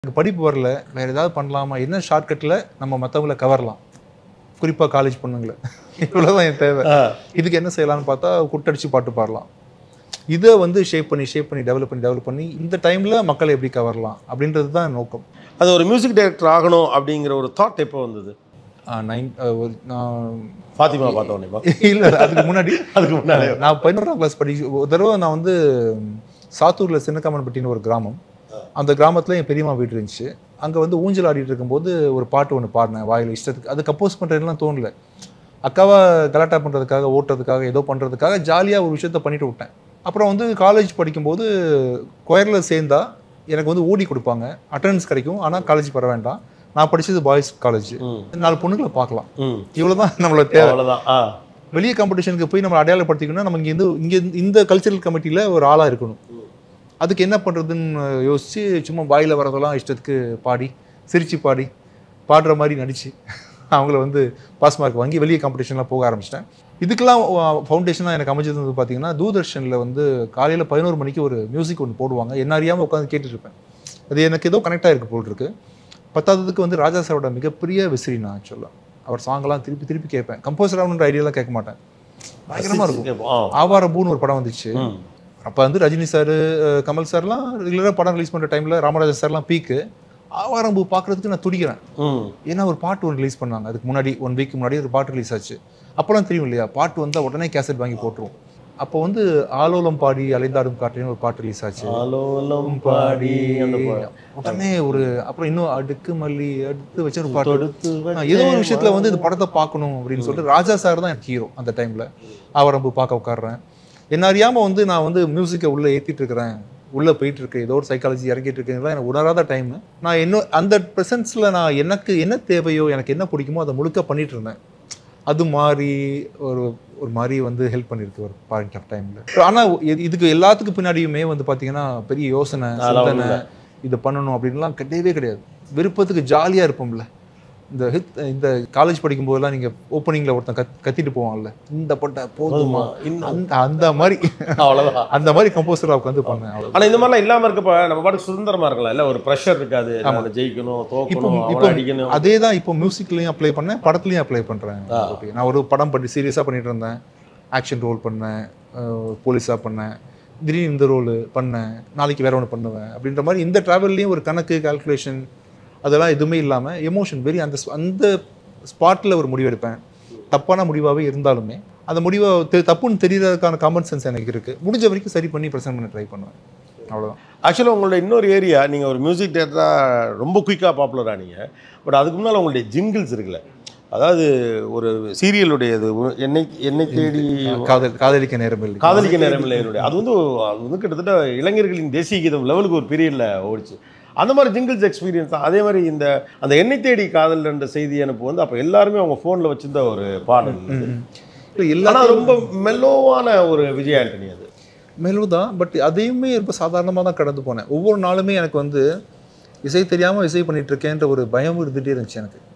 எனக்கு படிப்பு வரல வேற ஏதாவது பண்ணலாமா என்ன ஷார்ட்கட்டில் நம்ம மற்றவங்கள கவரலாம் குறிப்பாக காலேஜ் பொண்ணுங்களை இவ்வளோதான் என் தேவை இதுக்கு என்ன செய்யலாம்னு பார்த்தா குட்டடிச்சு பாட்டு பாடலாம் இதை வந்து ஷேப் பண்ணி ஷேப் பண்ணி டெவலப் பண்ணி டெவலப் பண்ணி இந்த டைமில் மக்களை எப்படி கவரலாம் அப்படின்றது தான் நோக்கம் அது ஒரு மியூசிக் டைரக்டர் ஆகணும் அப்படிங்கிற ஒரு தாட் எப்போ வந்தது நைன் ஒரு நான் ஃபாத்திமா பார்த்த உடனே இல்லை அதுக்கு முன்னாடி அதுக்கு முன்னாடி நான் பதினோராம் கிளாஸ் படி ஒரு தடவை நான் வந்து சாத்தூரில் சின்னக்காமன்பட்டின்னு ஒரு கிராமம் அந்த கிராமத்தில் என் பெரியம்மா வீடு இருந்துச்சு அங்கே வந்து ஊஞ்சல் ஆடிட்டு இருக்கும்போது ஒரு பாட்டு ஒன்று பாடினேன் வாயில் இஷ்டத்துக்கு அது கம்போஸ் பண்ணுறதுலாம் தோணல அக்காவை கலாட்டா பண்ணுறதுக்காக ஓட்டுறதுக்காக ஏதோ பண்ணுறதுக்காக ஜாலியாக ஒரு விஷயத்த பண்ணிட்டு விட்டேன் அப்புறம் வந்து காலேஜ் படிக்கும்போது கொயரில் சேர்ந்தா எனக்கு வந்து ஊடி கொடுப்பாங்க அட்டண்டன்ஸ் கிடைக்கும் ஆனால் காலேஜ் வர வேண்டாம் நான் படிச்சது பாய்ஸ் காலேஜ் ம் நாலு பொண்ணுங்களை பார்க்கலாம் ம் இவ்வளோதான் நம்மளோட தேவை அவ்வளோதான் ஆ வெளியே காம்படிஷனுக்கு போய் நம்ம அடையாளப்படுத்திக்கணும்னா நம்ம இங்கே இருந்து இங்கே இந்த கல்ச்சரல் கமிட்டியில் ஒரு ஆளாக இருக்கணும் அதுக்கு என்ன பண்ணுறதுன்னு யோசிச்சு சும்மா வாயில் வரதெல்லாம் இஷ்டத்துக்கு பாடி சிரிச்சு பாடி பாடுற மாதிரி நடிச்சு அவங்கள வந்து பாஸ் மார்க் வாங்கி வெளியே காம்படிஷன்லாம் போக ஆரம்பிச்சிட்டேன் இதுக்கெல்லாம் ஃபவுண்டேஷனாக எனக்கு அமைஞ்சது வந்து பார்த்தீங்கன்னா தூர்தர்ஷனில் வந்து காலையில் பதினோரு மணிக்கு ஒரு மியூசிக் ஒன்று போடுவாங்க என்ன அறியாமல் உட்காந்து கேட்டுட்டு இருப்பேன் அது எனக்கு ஏதோ கனெக்ட் ஆகிருக்கு போல் இருக்கு பத்தாவதுக்கு வந்து ராஜா சாரோட மிகப்பெரிய விசிறி நான் ஆக்சுவலாக அவர் சாங்கெல்லாம் திருப்பி திருப்பி கேட்பேன் கம்போசர் ஆகணுன்ற ஐடியாலாம் கேட்க மாட்டேன் பயங்கரமாக இருக்கும் ஆ ஆவார பூன்னு ஒரு படம் வந்துச்சு ம் அப்போ வந்து ரஜினி சார் கமல் சார்லாம் ரெகுலராக படம் ரிலீஸ் பண்ணுற டைமில் ராமராஜன் சார்லாம் பீக்கு ஆவாரம்பூ பார்க்குறதுக்கு நான் துடிக்கிறேன் ம் ஏன்னா ஒரு பாட்டு ஒன்று ரிலீஸ் பண்ணாங்க அதுக்கு முன்னாடி ஒன் வீக் முன்னாடி ஒரு பாட்டு ரிலீஸ் ஆச்சு அப்போலாம் தெரியும் இல்லையா பாட்டு வந்தால் உடனே கேசட் வாங்கி போட்டுருவோம் அப்போ வந்து ஆலோலம் பாடி அலைந்தாடும் காற்றின்னு ஒரு பாட்டு ரிலீஸ் ஆச்சு ஆலோலம் பாடி அந்த பா- உடனே ஒரு அப்புறம் இன்னும் அடுக்கு மல்லி அடுத்து வச்ச ஒரு பாட்டு தொடுத்து ஆ, ஏதோ ஒரு விஷயத்துல வந்து இந்த படத்தை பார்க்கணும் அப்படின்னு சொல்லிட்டு ராஜா சார் தான் எனக்கு ஹீரோ அந்த டைம்ல அவரம்பு பார்க்க உட்காடுறேன் என்ன அறியாம வந்து நான் வந்து மியூசிக்கை உள்ள ஏத்திட்டு இருக்கிறேன் உள்ள போயிட்டு இருக்கேன் ஏதோ ஒரு சைக்காலஜி இறங்கிட்டு இருக்கேன் எனக்கு உணராத டைம் நான் இன்னும் அந்த ப்ரெசன்ஸ்ல நான் எனக்கு என்ன தேவையோ எனக்கு என்ன பிடிக்குமோ அதை முழுக்க பண்ணிட்டு இருந்தேன் அது மாதிரி ஒரு ஒரு மாதிரி வந்து ஹெல்ப் பண்ணிருக்கு ஒரு பாயிண்ட் ஆஃப் டைம்ல ஆனா இது- இதுக்கு எல்லாத்துக்கும் பின்னாடியுமே வந்து பாத்தீங்கன்னா பெரிய யோசனை அதெல்லாம் சிந்தனை இதை பண்ணணும் அப்படின்லாம் கிடையவே கிடையாது விருப்பத்துக்கு ஜாலியா இருப்போம்ல இந்த ஹித் இந்த காலேஜ் படிக்கும் போதெல்லாம் நீங்க ஓப்பனிங்ல ஒருத்தன் கத் கத்திட்டு போவான்ல இந்த பட்ட போதுமா இன்னும் அந்த அந்த மாதிரி அவ்வளோதான் அந்த மாதிரி கம்போசரா உட்காந்து பண்ணேன் அவ்வளவு ஆனா இந்த மாதிரிலாம் இல்லாம இருக்கப்ப நம்ம பாட்டுக்கு சுதந்திரமா இருக்கலாம் இல்ல ஒரு ப்ரெஷர் இருக்காது நம்ம ஜெயிக்கணும் இப்போ தோக்கணும் இப்போ அவனை அடிக்கணும் அதே தான் இப்போ மியூசிக்லையும் அப்ளை பண்ணேன் படத்துலையும் அப்ளை பண்றேன் Okay. நான் ஒரு படம் பண்ணி சீரியஸாக பண்ணிட்டு இருந்தேன் ஆக்ஷன் ரோல் பண்ணேன் போலீஸாக பண்ணேன் திடீர்னு இந்த ரோல் பண்ணேன் நாளைக்கு வேற ஒன்று பண்ணுவேன் அப்படின்ற மாதிரி இந்த ட்ராவல்லையும் ஒரு கணக்கு கால்குலேஷன் அதெல்லாம் எதுவுமே இல்லாமல் எமோஷன் வெரி அந்த sp- அந்த ஸ்பாட்டில் ஒரு முடிவு எடுப்பேன் தப்பான முடிவாகவே இருந்தாலுமே அந்த முடிவை தெ- தப்புன்னு தெரியறதுக்கான காமன் சென்ஸ் எனக்கு இருக்குது முடிஞ்ச வரைக்கும் சரி பண்ணி ப்ரெசென்ட் பண்ண ட்ரை பண்ணுவேன் அவ்வளோதான் ஆக்சுவலாக உங்களோட இன்னொரு ஏரியா நீங்க ஒரு மியூசிக் டேரக்டராக ரொம்ப குயிக்காக பாப்புலர் ஆனீங்க பட் அதுக்கு முன்னால் உங்களுடைய ஜிங்கிள்ஸ் இருக்குல்ல அதாவது ஒரு சீரியலுடைய இது ஒரு என்னை என்னை தேடி காதல் காதலிக்க நேரம் இல்லை காதலிக்க நேரம் இல்லை என்னுடைய அது வந்து அது வந்து கிட்டத்தட்ட இளைஞர்களின் தேசிய கீதம் லெவலுக்கு ஒரு பீரியடில் ஓடிச்சு அந்த மாதிரி ஜிங்கிள்ஸ் எக்ஸ்பீரியன்ஸ் தான் அதே மாதிரி இந்த அந்த எண்ணெய் தேடி காதல் என்ற செய்தி அனுப்பு வந்து அப்போ எல்லாருமே அவங்க ஃபோனில் வச்சிருந்த ஒரு பாடல் இல்லை எல்லா ஆனால் ரொம்ப மெல்லோவான ஒரு விஜய் ஆண்டனி அது மெலு தான் பட் அதையுமே ரொம்ப சாதாரணமாக தான் கடந்து போனேன் ஒவ்வொரு நாளுமே எனக்கு வந்து இசை தெரியாமல் இசை பண்ணிட்டு இருக்கேன்ற ஒரு பயம் இருந்துகிட்டே இருந்துச்சு எனக்கு